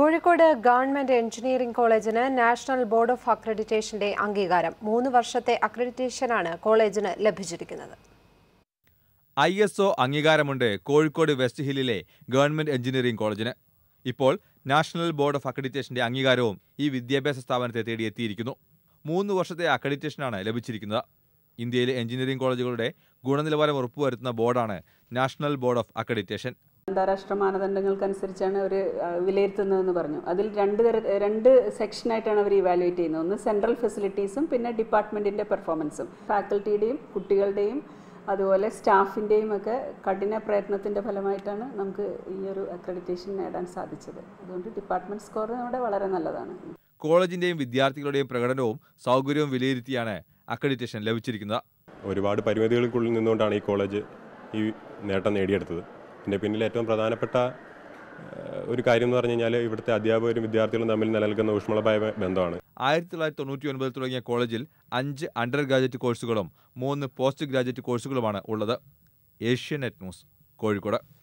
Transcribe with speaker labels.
Speaker 1: Kozhikode government engineering കോളേജിന് national board of അക്രഡിറ്റേഷന്റെ അംഗീകാരം മൂന്ന് വർഷത്തെ അക്രഡിറ്റേഷനാണ് കോളേജിന് ലഭിച്ചിരിക്കുന്നത്
Speaker 2: ഐ എസ് ഒ അംഗീകാരമുണ്ട് കോഴിക്കോട് വെസ്റ്റ് ഹില്ലിലെ ഗവൺമെന്റ് എഞ്ചിനീയറിംഗ് കോളേജിന് ഇപ്പോൾ നാഷണൽ ബോർഡ് ഓഫ് അക്രഡിറ്റേഷന്റെ അംഗീകാരവും ഈ വിദ്യാഭ്യാസ സ്ഥാപനത്തെ തേടിയെത്തിയിരിക്കുന്നു മൂന്ന് വർഷത്തെ അക്രഡിറ്റേഷനാണ് ലഭിച്ചിരിക്കുന്നത് ഇന്ത്യയിലെ എഞ്ചിനീയറിംഗ് കോളേജുകളുടെ ഗുണനിലവാരം ഉറപ്പുവരുത്തുന്ന ബോർഡാണ് നാഷണൽ ബോർഡ് ഓഫ് അക്രഡിറ്റേഷൻ
Speaker 3: അന്താരാഷ്ട്ര മാനദണ്ഡങ്ങൾക്കനുസരിച്ചാണ് അവർ വിലയിരുത്തുന്നതെന്ന് പറഞ്ഞു അതിൽ രണ്ട് തര രണ്ട് സെക്ഷനായിട്ടാണ് അവർ ഇവാലുവേറ്റ് ചെയ്യുന്നത് ഒന്ന് സെൻട്രൽ ഫെസിലിറ്റീസും പിന്നെ ഡിപ്പാർട്ട്മെൻറ്റിൻ്റെ പെർഫോമൻസും ഫാക്കൽറ്റിയുടെയും കുട്ടികളുടെയും അതുപോലെ സ്റ്റാഫിൻ്റെയും ഒക്കെ കഠിന പ്രയത്നത്തിൻ്റെ ഫലമായിട്ടാണ് നമുക്ക് ഈ ഒരു അക്രഡിറ്റേഷൻ നേടാൻ സാധിച്ചത് അതുകൊണ്ട് ഡിപ്പാർട്ട്മെൻറ്റ് സ്കോർ നമ്മുടെ വളരെ നല്ലതാണ്
Speaker 2: കോളേജിന്റെയും വിദ്യാർത്ഥികളുടെയും പ്രകടനവും സൗകര്യവും വിലയിരുത്തിയാണ് അക്രഡിറ്റേഷൻ ലഭിച്ചിരിക്കുന്നത്
Speaker 4: ഒരുപാട് പരിമിതികൾക്കുള്ളിൽ നിന്നുകൊണ്ടാണ് ഈ കോളേജ് ഈ നേട്ടം നേടിയെടുത്തത് ഇതിൻ്റെ പിന്നിൽ ഏറ്റവും പ്രധാനപ്പെട്ട ഏഹ്, ഒരു കാര്യം എന്ന് പറഞ്ഞു കഴിഞ്ഞാൽ ഇവിടുത്തെ അധ്യാപകരും വിദ്യാർത്ഥികളും തമ്മിൽ നിലനിൽക്കുന്ന ഊഷ്മളമായ ബന്ധമാണ്
Speaker 2: ആയിരത്തി തൊള്ളായിരത്തി തൊണ്ണൂറ്റി ഒൻപതിൽ തുടങ്ങിയ കോളേജിൽ അഞ്ച് അണ്ടർ ഗ്രാജുവേറ്റ് കോഴ്സുകളും മൂന്ന് പോസ്റ്റ് ഗ്രാജുവേറ്റ് കോഴ്സുകളുമാണ് ഉള്ളത് ഏഷ്യനെറ്റ് ന്യൂസ് കോഴിക്കോട്